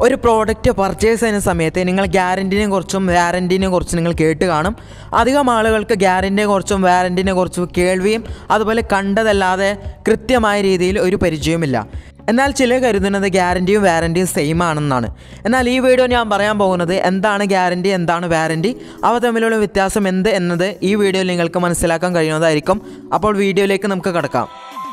ഒരു product purchase ചെയ്യുന്ന സമയത്ത് നിങ്ങൾ ഗ്യാരൻറ്റിനെ കുറിച്ചും വാറൻറ്റിനെ കുറിച്ചും നിങ്ങൾ കേട്ട് കാണും അധികം ആളുകൾക്ക് ഗ്യാരൻറ്റിനെ കുറിച്ചും വാറൻറ്റിനെ കുറിച്ചും കേൾവിയും അതുപോലെ കണ്ടതല്ലാതെ കൃത്യമായ രീതിയിൽ ഒരു പരിചയവുമില്ല എന്നാൽ ചിലർ കരുതുന്നത് ഗ്യാരൻറ്റിയും വാറൻറ്റിയും സെയിം ആണെന്നാണ് എന്നാൽ ഈ വീഡിയോ ഞാൻ പറയാൻ പോകുന്നത് എന്താണ് ഗ്യാരൻറ്റി എന്താണ് വാറൻറ്റി അവ തമ്മിലുള്ള വ്യത്യാസം എന്ത് എന്നത് ഈ വീഡിയോയിൽ നിങ്ങൾക്ക് മനസ്സിലാക്കാൻ കഴിയുന്നതായിരിക്കും അപ്പോൾ വീഡിയോയിലേക്ക് നമുക്ക് കിടക്കാം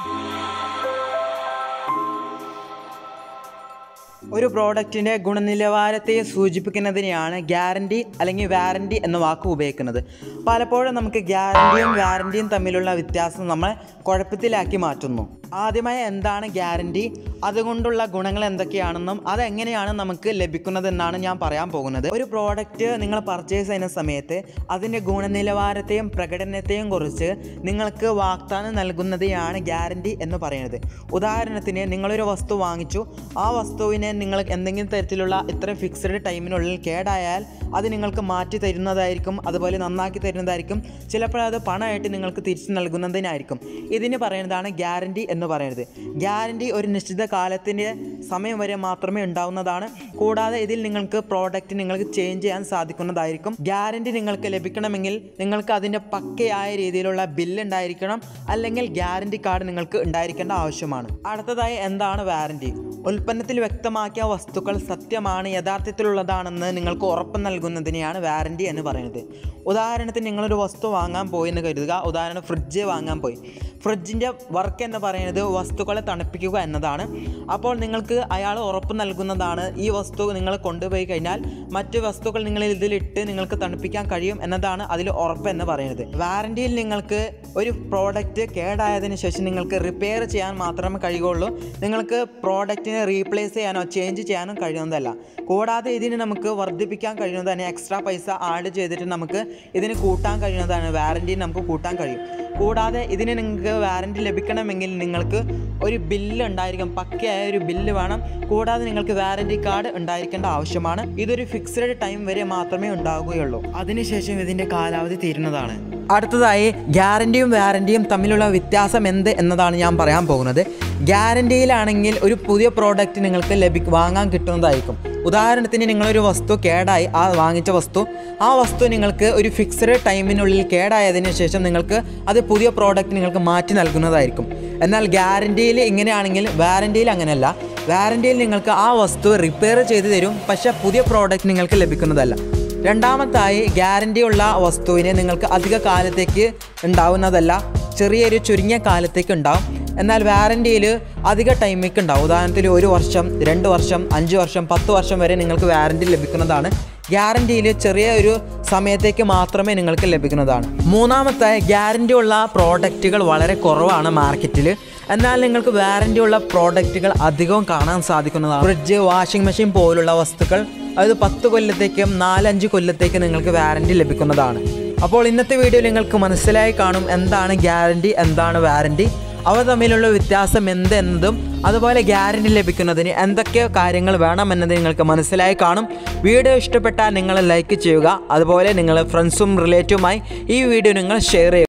ഒരു പ്രോഡക്റ്റിൻ്റെ ഗുണനിലവാരത്തെ സൂചിപ്പിക്കുന്നതിനെയാണ് ഗ്യാരണ്ടി അല്ലെങ്കിൽ വാറൻറ്റി എന്ന വാക്ക് ഉപയോഗിക്കുന്നത് പലപ്പോഴും നമുക്ക് ഗ്യാരണ്ടിയും വാറൻറ്റിയും തമ്മിലുള്ള വ്യത്യാസം നമ്മൾ കുഴപ്പത്തിലാക്കി മാറ്റുന്നു ആദ്യമായി എന്താണ് ഗ്യാരണ്ടി അതുകൊണ്ടുള്ള ഗുണങ്ങൾ എന്തൊക്കെയാണെന്നും അതെങ്ങനെയാണ് നമുക്ക് ലഭിക്കുന്നതെന്നാണ് ഞാൻ പറയാൻ പോകുന്നത് ഒരു പ്രോഡക്റ്റ് നിങ്ങൾ പർച്ചേസ് ചെയ്യുന്ന സമയത്ത് അതിൻ്റെ ഗുണനിലവാരത്തെയും പ്രകടനത്തെയും കുറിച്ച് നിങ്ങൾക്ക് വാഗ്ദാനം നൽകുന്നതെയാണ് ഗ്യാരണ്ടി എന്ന് പറയുന്നത് ഉദാഹരണത്തിന് നിങ്ങളൊരു വസ്തു വാങ്ങിച്ചു ആ വസ്തുവിനെ നിങ്ങൾ എന്തെങ്കിലും തരത്തിലുള്ള ഇത്ര ഫിക്സഡ് ടൈമിനുള്ളിൽ കേടായാൽ അത് നിങ്ങൾക്ക് മാറ്റി തരുന്നതായിരിക്കും അതുപോലെ നന്നാക്കി തരുന്നതായിരിക്കും ചിലപ്പോൾ അത് പണമായിട്ട് നിങ്ങൾക്ക് തിരിച്ചു നൽകുന്നതിനായിരിക്കും ഇതിന് പറയുന്നതാണ് ഗ്യാരണ്ടി എന്ന് പറയുന്നത് ഗ്യാരണ്ടി ഒരു നിശ്ചിത കാലത്തിൻ്റെ സമയം വരെ മാത്രമേ ഉണ്ടാവുന്നതാണ് കൂടാതെ ഇതിൽ നിങ്ങൾക്ക് പ്രോഡക്റ്റ് നിങ്ങൾക്ക് ചേഞ്ച് ചെയ്യാൻ സാധിക്കുന്നതായിരിക്കും ഗ്യാരണ്ടി നിങ്ങൾക്ക് ലഭിക്കണമെങ്കിൽ നിങ്ങൾക്ക് അതിൻ്റെ പക്കയായ രീതിയിലുള്ള ബില്ല് ഉണ്ടായിരിക്കണം അല്ലെങ്കിൽ ഗ്യാരണ്ടി കാർഡ് നിങ്ങൾക്ക് ഉണ്ടായിരിക്കേണ്ട ആവശ്യമാണ് അടുത്തതായി എന്താണ് വാറൻറ്റി ഉൽപ്പന്നത്തിൽ വ്യക്തമാക്കിയ വസ്തുക്കൾ സത്യമാണ് യഥാർത്ഥത്തിലുള്ളതാണെന്ന് നിങ്ങൾക്ക് ഉറപ്പ് നൽകുന്നതിനെയാണ് വാറൻറ്റി എന്ന് പറയുന്നത് ഉദാഹരണത്തിന് നിങ്ങളൊരു വസ്തു വാങ്ങാൻ പോയി എന്ന് കരുതുക ഉദാഹരണം ഫ്രിഡ്ജ് വാങ്ങാൻ പോയി ഫ്രിഡ്ജിൻ്റെ വർക്ക് എന്ന് പറയുന്നത് വസ്തുക്കളെ തണുപ്പിക്കുക എന്നതാണ് അപ്പോൾ നിങ്ങൾക്ക് അയാൾ ഉറപ്പ് നൽകുന്നതാണ് ഈ വസ്തു നിങ്ങൾ കൊണ്ടുപോയി കഴിഞ്ഞാൽ മറ്റു വസ്തുക്കൾ നിങ്ങൾ ഇതിലിട്ട് നിങ്ങൾക്ക് തണുപ്പിക്കാൻ കഴിയും എന്നതാണ് അതിൽ ഉറപ്പ് എന്ന് പറയുന്നത് വാറൻറ്റിയിൽ നിങ്ങൾക്ക് ഒരു പ്രോഡക്റ്റ് കേടായതിനു ശേഷം നിങ്ങൾക്ക് റിപ്പയർ ചെയ്യാൻ മാത്രമേ കഴിയുകയുള്ളൂ നിങ്ങൾക്ക് പ്രോഡക്റ്റിനെ റീപ്ലേസ് ചെയ്യാനോ ചേഞ്ച് ചെയ്യാനോ കഴിയുന്നതല്ല കൂടാതെ ഇതിന് നമുക്ക് വർദ്ധിപ്പിക്കാൻ കഴിയുന്നതാണ് എക്സ്ട്രാ പൈസ ആഡ് ചെയ്തിട്ട് നമുക്ക് ഇതിന് കൂട്ടാൻ കഴിയുന്നതാണ് വാറൻറ്റി നമുക്ക് കൂട്ടാൻ കഴിയും കൂടാതെ ഇതിന് നിങ്ങൾക്ക് വാറൻറ്റി ലഭിക്കണമെങ്കിൽ നിങ്ങൾക്ക് ഒരു ബില്ല് ഉണ്ടായിരിക്കും പക്കയായ ഒരു ബില്ല് വേണം കൂടാതെ നിങ്ങൾക്ക് വാറൻറ്റി കാർഡ് ഉണ്ടായിരിക്കേണ്ട ആവശ്യമാണ് ഇതൊരു ഫിക്സഡ് ടൈം വരെ മാത്രമേ ഉണ്ടാവുകയുള്ളൂ അതിനുശേഷം ഇതിൻ്റെ കാലാവധി തീരുന്നതാണ് അടുത്തതായി ഗ്യാരൻറ്റിയും വാറൻറ്റിയും തമ്മിലുള്ള വ്യത്യാസം എന്ത് എന്നതാണ് ഞാൻ പറയാൻ പോകുന്നത് ഗ്യാരൻറ്റിയിലാണെങ്കിൽ ഒരു പുതിയ പ്രോഡക്റ്റ് നിങ്ങൾക്ക് ലഭി വാങ്ങാൻ കിട്ടുന്നതായിരിക്കും ഉദാഹരണത്തിന് നിങ്ങളൊരു വസ്തു കേടായി ആ വാങ്ങിച്ച വസ്തു ആ വസ്തു നിങ്ങൾക്ക് ഒരു ഫിക്സഡ് ടൈമിനുള്ളിൽ കേടായതിനു ശേഷം നിങ്ങൾക്ക് അത് പുതിയ പ്രോഡക്റ്റ് നിങ്ങൾക്ക് മാറ്റി നൽകുന്നതായിരിക്കും എന്നാൽ ഗ്യാരൻറ്റിയിൽ ഇങ്ങനെയാണെങ്കിൽ വാറൻറ്റിയിൽ അങ്ങനെയല്ല വാറൻറ്റിയിൽ നിങ്ങൾക്ക് ആ വസ്തു റിപ്പയർ ചെയ്ത് തരും പക്ഷേ പുതിയ പ്രോഡക്റ്റ് നിങ്ങൾക്ക് ലഭിക്കുന്നതല്ല രണ്ടാമത്തായി ഗ്യാരൻറ്റി ഉള്ള വസ്തുവിനെ നിങ്ങൾക്ക് അധിക കാലത്തേക്ക് ഉണ്ടാവുന്നതല്ല ചെറിയൊരു ചുരുങ്ങിയ കാലത്തേക്ക് ഉണ്ടാവും എന്നാൽ വാറൻറ്റിയിൽ അധിക ടൈമേക്ക് ഉണ്ടാവും ഉദാഹരണത്തിന് ഒരു വർഷം രണ്ട് വർഷം അഞ്ച് വർഷം പത്ത് വർഷം വരെ നിങ്ങൾക്ക് വാറൻറ്റി ലഭിക്കുന്നതാണ് ഗ്യാരൻറ്റിയിൽ ചെറിയ ഒരു സമയത്തേക്ക് മാത്രമേ നിങ്ങൾക്ക് ലഭിക്കുന്നതാണ് മൂന്നാമത്തെ ഗ്യാരൻറ്റി ഉള്ള പ്രോഡക്റ്റുകൾ വളരെ കുറവാണ് മാർക്കറ്റിൽ എന്നാൽ നിങ്ങൾക്ക് വാറൻറ്റി ഉള്ള പ്രോഡക്റ്റുകൾ അധികവും കാണാൻ സാധിക്കുന്നതാണ് ഫ്രിഡ്ജ് വാഷിംഗ് മെഷീൻ പോലുള്ള വസ്തുക്കൾ അത് പത്ത് കൊല്ലത്തേക്കും നാലഞ്ച് കൊല്ലത്തേക്കും നിങ്ങൾക്ക് വാറൻറ്റി ലഭിക്കുന്നതാണ് അപ്പോൾ ഇന്നത്തെ വീഡിയോ നിങ്ങൾക്ക് മനസ്സിലായി കാണും എന്താണ് ഗ്യാരൻറ്റി എന്താണ് വാറൻറ്റി അവ തമ്മിലുള്ള വ്യത്യാസം എന്ത് എന്നതും അതുപോലെ ഗ്യാരൻറ്റി ലഭിക്കുന്നതിന് എന്തൊക്കെ കാര്യങ്ങൾ വേണമെന്നത് നിങ്ങൾക്ക് മനസ്സിലായി കാണും വീഡിയോ ഇഷ്ടപ്പെട്ടാൽ നിങ്ങൾ ലൈക്ക് ചെയ്യുക അതുപോലെ നിങ്ങൾ ഫ്രണ്ട്സും റിലേറ്റീവുമായി ഈ വീഡിയോ നിങ്ങൾ ഷെയർ ചെയ്യുക